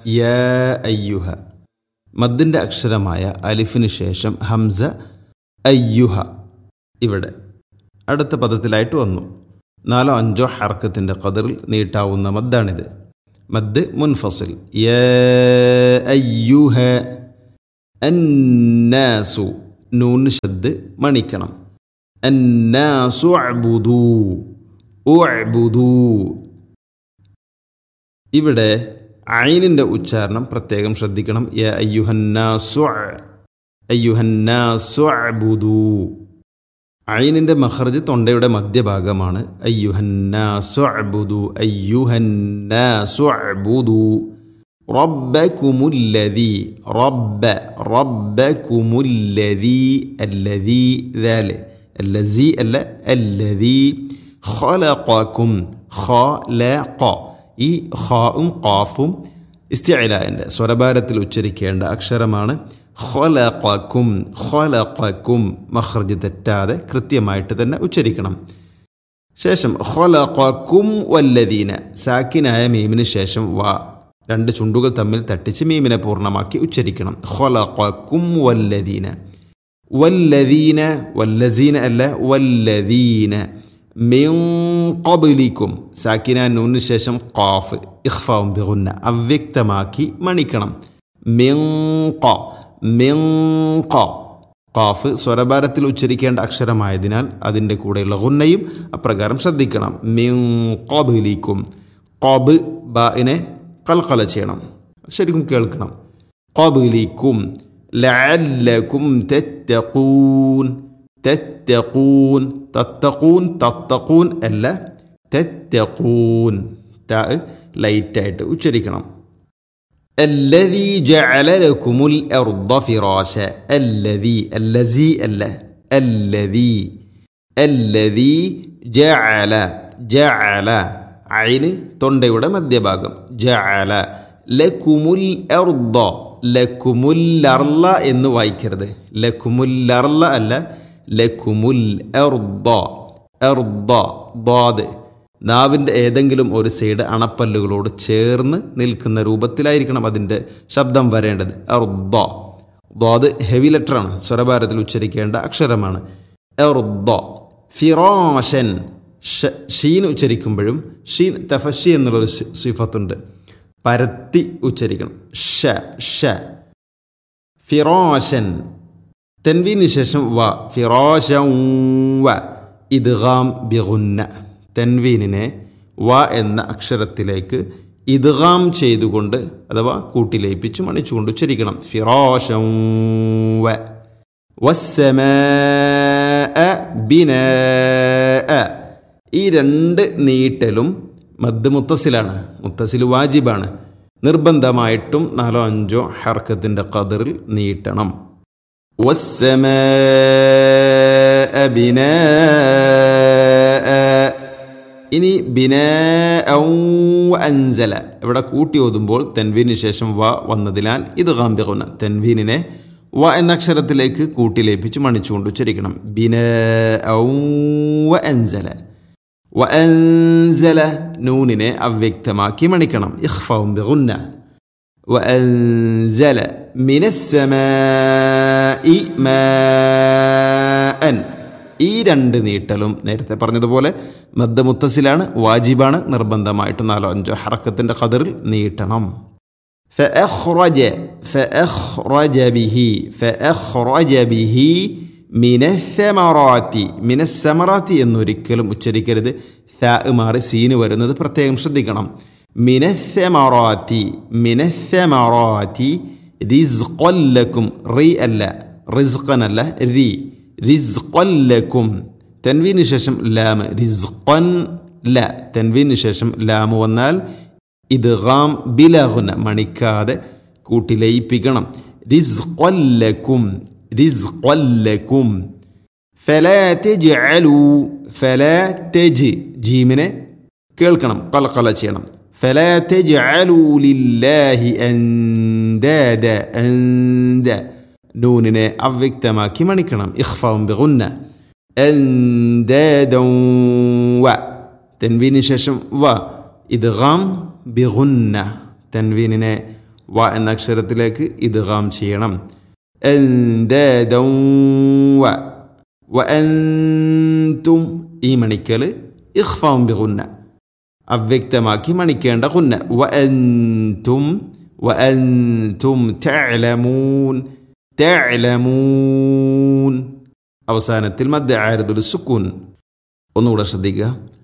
യ അയ്യുഹ മദ്ദിൻ്റെ അക്ഷരമായ അലിഫിന് ശേഷം ഹംസ അയ്യുഹ ഇവിടെ അടുത്ത പദത്തിലായിട്ട് വന്നു നാലോ അഞ്ചോ ഹർക്കത്തിൻ്റെ കതിറിൽ നീട്ടാവുന്ന മദ്ദാണിത് മദ് മുൻഫസിൽ യ അയ്യുഹ അന്നാസു നൂന് ശബ്ദ് മണിക്കണം അന്നാസു അബുദൂ ഉഅ്ബുദൂ ഇവിടെ ഐനിൻ്റെ ഉച്ചാരണം പ്രത്യേകം ശ്രദ്ധിക്കണം യ അയ്യുഹന്നാസു അയ്യുഹന്നാസു അബുദൂ ഐനിൻ്റെ മഹർജ് തൊണ്ടയുടെ മധ്യഭാഗമാണ് അയ്യുഹന്നാസു അബുദു അയ്യുഹന്നാസു അബുദു ربكم الذي رب ربكم الذي الذي ذلك الذي ألا الذي خلقكم خلق ഈ ഖാവും ഖാഫും ഇസ്തിഅലാൻ്റെ സ്വരഭാരത്തിൽ ഉച്ചരിക്കേണ്ട അക്ഷരമാണ് ഖലഖക്കും ഖലഖക്കും മഖ്റജ് തെറ്റാതെ കൃത്യമായിട്ട് തന്നെ ഉച്ചരിക്കണം ശേഷം ഖലഖക്കും വല്ലദീന സാക്കിനായ മീമിന് ശേഷം വാ രണ്ട് ചുണ്ടുകൾ തമ്മിൽ തട്ടിച്ച് മീമിനെ പൂർണ്ണമാക്കി ഉച്ചരിക്കണം ഖലഖക്കും വല്ലദീന വല്ലദീന വല്ലസീന അല്ല വല്ലദീന മിൻ ഖബ്ലിക്കും സാക്കിന നൂന് ശേഷം ഖാഫ് ഇഖ്ഫാവും ബിഗുന്ന അവ്യക്തമാക്കി മണിക്കണം മിൻ ഖ മിൻ ഖ ഖാഫ് സ്വരഭാരത്തിൽ ഉച്ചരിക്കേണ്ട അക്ഷരമായതിനാൽ അതിൻ്റെ കൂടെയുള്ള ഗുന്നയും അപ്രകാരം ശ്രദ്ധിക്കണം മിൻ ഖബ്ലിക്കും ഖബ് ബാഇനെ കൽക്കല ചെയ്യണം ശരിക്കും കേൾക്കണം ഖബ്ലിക്കും ലഅല്ലക്കും തത്തഖൂൻ തത്തഖൂൻ തത്തഖൂൻ തത്തഖൂൻ അല്ല തത്തഖൂൻ ത ലൈറ്റായിട്ട് ഉച്ചരിക്കണം الذي جعل لكم الأرض فراشا الذي الذي ألا الذي الذي جعل جعل عين തൊണ്ടയുടെ മധ്യഭാഗം ജഅല ലക്കുമുൽ അർദ ലക്കുമുൽ അർല എന്ന് വായിക്കരുത് ലക്കുമുൽ അർല അല്ല ലക്കുമുൽ അർദ അർദ ദാദ് നാവിൻ്റെ ഏതെങ്കിലും ഒരു സൈഡ് അണപ്പല്ലുകളോട് ചേർന്ന് നിൽക്കുന്ന രൂപത്തിലായിരിക്കണം അതിൻ്റെ ശബ്ദം വരേണ്ടത് അർദ ദാദ് ഹെവി ലെറ്ററാണ് സ്വരഭാരത്തിൽ ഉച്ചരിക്കേണ്ട അക്ഷരമാണ് എർദ ഫിറോഷൻ ഷീൻ ഉച്ചരിക്കുമ്പോഴും ഷീൻ തഫഷി എന്നുള്ളൊരു സിഫത്തുണ്ട് പരത്തി ഉച്ചരിക്കണം ഷ ഷ ഫിറോഷൻ തെൻവീന് ശേഷം വ ഫിറോഷൻ വ ഇദ്ഗാം ബിഗുന്ന തെൻവീനിനെ വ എന്ന അക്ഷരത്തിലേക്ക് ഇദ്ഗാം ചെയ്തുകൊണ്ട് അഥവാ കൂട്ടിലയിപ്പിച്ച് മണിച്ചുകൊണ്ട് ഉച്ചരിക്കണം ഫിറോഷം വ വസ്സമ ബിന ഈ രണ്ട് നീട്ടലും മദ് മുത്തസിലാണ് മുത്തസിൽ വാജിബാണ് നിർബന്ധമായിട്ടും നാലോ അഞ്ചോ ഹർക്കത്തിൻ്റെ കതിറിൽ നീട്ടണം വസ്സമ ബിന ഇനി ബിന അൻസല ഇവിടെ കൂട്ടി ഓതുമ്പോൾ തെൻവീന് ശേഷം വ വന്നതിനാൽ ഇത് ഗാംബികുന്ന തെൻവീനിനെ വ എന്ന അക്ഷരത്തിലേക്ക് കൂട്ടിലേപ്പിച്ച് മണിച്ചുകൊണ്ട് ഉച്ചരിക്കണം ബിന അൻസല വ അൻസല നൂനിനെ അവ്യക്തമാക്കി മണിക്കണം ഇഖ്ഫാവും ബിഗുന്ന وأنزل من السماء ماء ഈ രണ്ട് നീട്ടലും നേരത്തെ പറഞ്ഞതുപോലെ മദ്ദ മുത്തസിലാണ് വാജിബാണ് നിർബന്ധമായിട്ട് നാലോ അഞ്ചോ ഹറക്കത്തിൻ്റെ ഖദറിൽ നീട്ടണം فأخرج فأخرج به فأخرج به من الثمرات من الثمرات എന്നൊരിക്കലും ഉച്ചരിക്കരുത് ثاء മാറി സീന് വരുന്നത് പ്രത്യേകം ശ്രദ്ധിക്കണം من الثمرات من الثمرات رزقا لكم ري അല്ല റിസ്ഖൻ അല്ല രി റിസ്ഖല്ലക്കും തെൻവീന് ശേഷം ലാമ് റിസ്ഖൻ ല തെൻവീന് ശേഷം ലാമ് വന്നാൽ ഇത് ഗാം ബിലഹുന മണിക്കാതെ കൂട്ടി ലയിപ്പിക്കണം റിസ്ഖല്ലക്കും റിസ്ഖല്ലക്കും ഫലാ തജ്അലു ഫലാ തജ് ജീമിനെ കേൾക്കണം കലക്കല ചെയ്യണം فلا تجعلوا لله أندادا أند നൂനിനെ അവ്യക്തമാക്കി മണിക്കണം ഇഖ്ഫാവും ബിഗുന്ന അൻദാദൻ വ തെൻവീന് ശേഷം വ ഇദ്ഗാം ബിഗുന്ന തെൻവീനിനെ വ എന്ന അക്ഷരത്തിലേക്ക് ഇദ്ഗാം ചെയ്യണം എന്തൗ വ വ അൻതും ഈ മണിക്കൽ ഇഖ്ഫാം ബിഗുന്ന അവ്യക്തമാക്കി മണിക്കേണ്ട കുന്ന വ അൻതും വ അൻതും തഅലമൂൻ തഅലമൂൻ അവസാനത്തിൽ മദ്യ ആരതുൽ സുക്കൂൻ ഒന്നുകൂടെ ശ്രദ്ധിക്കുക